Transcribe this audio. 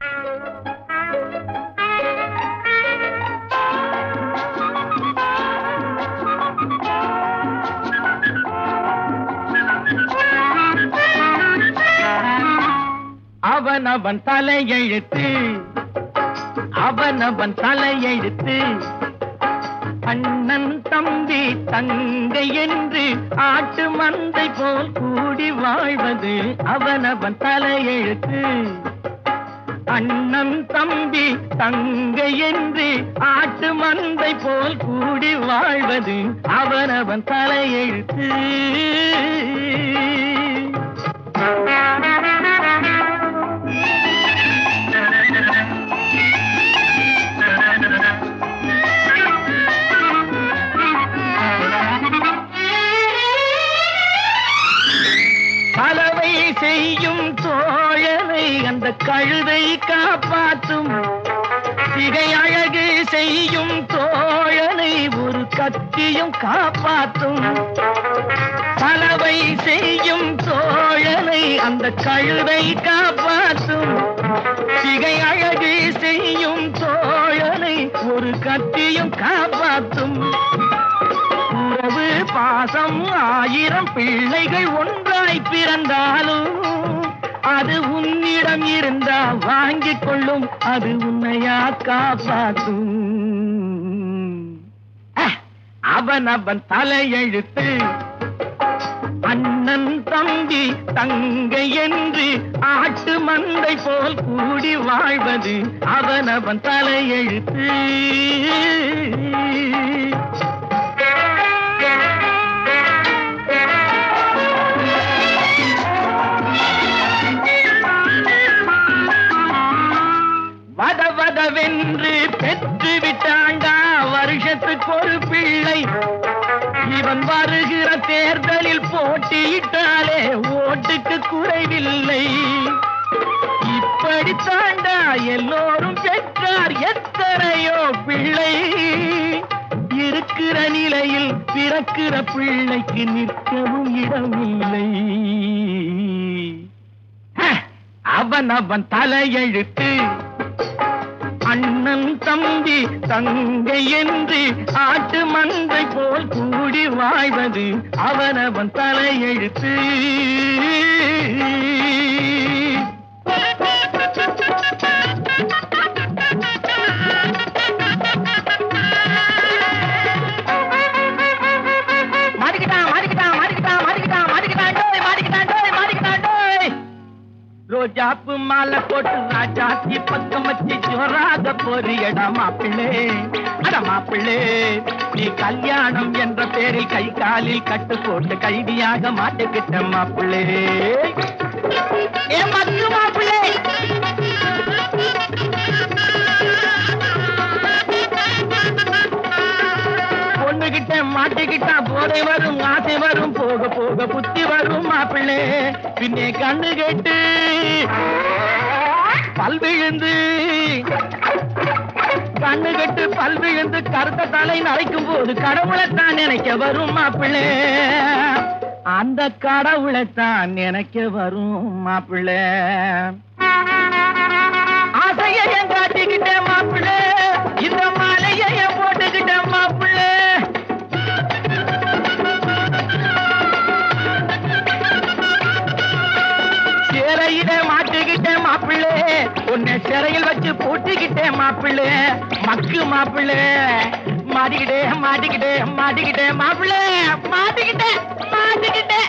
அவனவன் தலையெழுத்து அவனவன் தலையெழுத்து அண்ணன் தம்பி தங்கை என்று ஆட்டு மந்தை போல் கூடி வாழ்வது அவனவன் தலையெழுத்து அண்ணன் தம்பி தங்கை என்று ஆட்டு மந்தை போல் கூடி வாழ்வது அவனவன் தலையெழுத்து பலவை செய்யும் தோழனை அந்த கழுதை காப்பாற்றும் சிகை அழகு செய்யும் தோழனை ஒரு கத்தியும் காப்பாற்றும் பலவை செய்யும் தோழனை அந்த கழுதை காப்பாற்றும் சிகை அழகு செய்யும் தோழனை ஒரு கத்தியும் காப்பாற்றும் உறவு பாசம் ஆயிரம் பிள்ளைகள் ஒன்றாய் பிறந்தாலும் அது உன்னிடம் இருந்தா வாங்கிக் கொள்ளும் அது உன்னையா காப்பாற்றும் அஹ், அவன் அவன் தலையெழுத்து அண்ணன் தம்பி தங்கை என்று ஆட்டு மந்தை போல் கூடி வாழ்வது அவனவன் தலையெழுத்து வத வதவென்று பெற்று விட்டாண்டா வருஷத்துக்கு ஒரு பிள்ளை இவன் வருகிற தேர்தலில் போட்டியிட்டாலே ஓட்டுக்கு குறைவில்லை இப்படித்தாண்டா எல்லோரும் பெற்றார் எத்தனையோ பிள்ளை இருக்கிற நிலையில் பிறக்கிற பிள்ளைக்கு நிற்கவும் இடமில்லை ஹ! அவன் அவன் தலையெழுத்து அண்ணன் தம்பி தங்கை என்று ஆட்டு மந்தை போல் கூடி வாழ்வது அவனவன் தலையெழுத்து மாட்டிக்கிட்டான் மாட்டிக்கிட்டான் மாட்டிக்கிட்டான் மாட்டிக்கிட்டான் மாட்டிக்கிட்டான் டோய் மாட்டிக்கிட்டான் டோய் மாட்டிக்கிட்டான் டோய் ரோஜாப்பு மாலை போட்டு ராஜாத்தி பக்கம் வச்சு ஜோராக போறியடா மாப்பிள்ளே அட மாப்பிள்ளே நீ கல்யாணம் என்ற பேரில் கை காலில் கட்டு போட்டு கைதியாக மாட்டிக்கிட்ட மாப்பிள்ளே ஏ மக்கு மாப்பிள்ளே பொண்ணுகிட்ட மாட்டிக்கிட்டா போதை வரும் ஆசை வரும் போக போக புத்தி வரும் மாப்பிள்ளே பின்னே கண்ணு கேட்டு பல் விழுந்து கண்ணு கெட்டு பல் விழுந்து கருத்த தலை நரைக்கும் போது கடவுளைத்தான் நினைக்க வரும் மாப்பிள்ளே அந்த கடவுளைத்தான் நினைக்க வரும் மாப்பிள்ளே ஆசைய என் காட்டிக்கிட்டேன் மாப்பிள்ளே இந்த மாலைய என் போட்டுக்கிட்டேன் மாப்பிள்ளே சிறையில மாட்டிக்கிட்டேன் மாப்பிள்ளே உன்னை சிறையில் வச்சு பூட்டிக்கிட்டேன் மாப்பிள்ளே மக்கு மாப்பிள்ளே மாட்டிக்கிட்டே மாட்டிக்கிட்டே மாட்டிக்கிட்டே மாப்பிள்ளே மாட்டிக்கிட்டே மாட்டிக்கிட்டே